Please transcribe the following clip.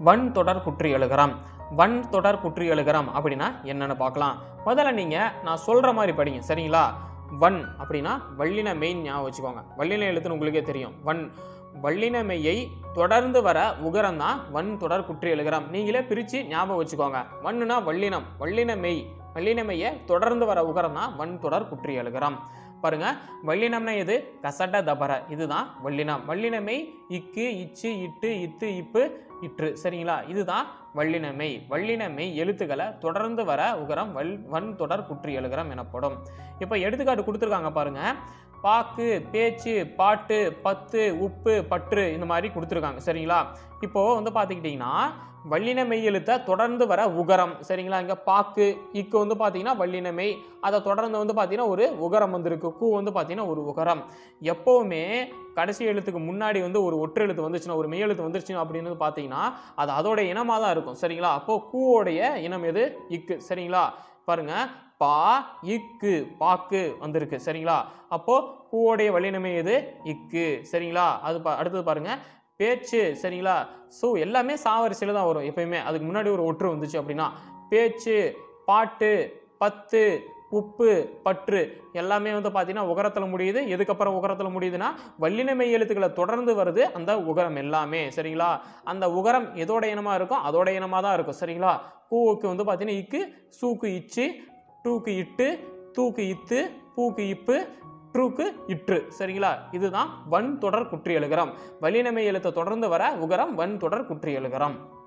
வன் தொடர் குற்றி எழுகரம் வன் தொடர் குற்றி எழுகரம் அப்படின்னா என்னன்னு பார்க்கலாம் முதல்ல நீங்கள் நான் சொல்கிற மாதிரி படிங்க சரிங்களா வன் அப்படின்னா வல்லின மெயின் ஞாபகம் வச்சுக்கோங்க வல்லின எழுத்துன்னு உங்களுக்கே தெரியும் வன் வல்லினமையை தொடர்ந்து வர உகரம் தான் வன் தொடர் குற்றி எழுகரம் நீங்களே பிரித்து ஞாபகம் வச்சுக்கோங்க வன்னுனா வல்லினம் வல்லின மெய் வல்லினமையை தொடர்ந்து வர உகரம் தான் வன் தொடர் குற்றி எழுகரம் பாருங்க வல்லினம்னா எது கசட தபர இதுதான் வல்லினம் வல்லினமை இக்கு இச்சு இட்டு இத்து இப்பு இற்று சரிங்களா இதுதான் வல்லினமை வல்லினமை எழுத்துக்களை தொடர்ந்து வர உகரம் வல் வன் தொடர் குற்றி எழுகரம் எனப்படும் இப்போ எடுத்துக்காட்டு கொடுத்துருக்காங்க பாருங்க பாக்கு பேச்சு பாட்டு பத்து உப்பு பற்று இந்த மாதிரி கொடுத்துருக்காங்க சரிங்களா இப்போ வந்து பார்த்துக்கிட்டிங்கன்னா வல்லினமை எழுத்தை தொடர்ந்து வர உகரம் சரிங்களா இங்கே பாக்கு இக்கு வந்து பார்த்தீங்கன்னா வல்லினமை அதை தொடர்ந்து வந்து பார்த்தீங்கன்னா ஒரு உகரம் வந்திருக்கு கூ வந்து பார்த்தீங்கன்னா ஒரு உகரம் எப்போவுமே கடைசி எழுத்துக்கு முன்னாடி வந்து ஒரு ஒற்று எழுத்து வந்துச்சுன்னா ஒரு மெய் எழுத்து வந்துருச்சு அப்படின்னு பார்த்தீங்கன்னா அது அதோட இனமாக தான் இருக்கும் சரிங்களா அப்போது கூவோடைய இனம் எது இக்கு சரிங்களா பாருங்க பா இக்கு பாக்கு வந்திருக்கு சரிங்களா அப்போ பூவோடைய வல்லினமை எது இக்கு சரிங்களா அது பா அடுத்தது பாருங்க பேச்சு சரிங்களா ஸோ எல்லாமே சாவரிசையில் தான் வரும் எப்பயுமே அதுக்கு முன்னாடி ஒரு ஒற்று வந்துச்சு அப்படின்னா பேச்சு பாட்டு பத்து உப்பு பற்று எல்லாமே வந்து பார்த்தீங்கன்னா உகரத்தில் முடியுது எதுக்கப்புறம் உகரத்தில் முடியுதுன்னா வல்லினமை எழுத்துக்களை தொடர்ந்து வருது அந்த உகரம் எல்லாமே சரிங்களா அந்த உகரம் எதோட இனமாக இருக்கும் அதோட இனமாக தான் இருக்கும் சரிங்களா பூவுக்கு வந்து பார்த்தீங்கன்னா இக்கு சூக்கு இச்சு டூக்கு இட்டு தூக்கு இத்து பூக்கு இப்பு ட்ரூக்கு இற்று சரிங்களா இதுதான் வன் தொடர் குற்றி எழுகரம் வல்லினமை எழுத்தை தொடர்ந்து வர உகரம் வன் தொடர் குற்றி எழுகரம்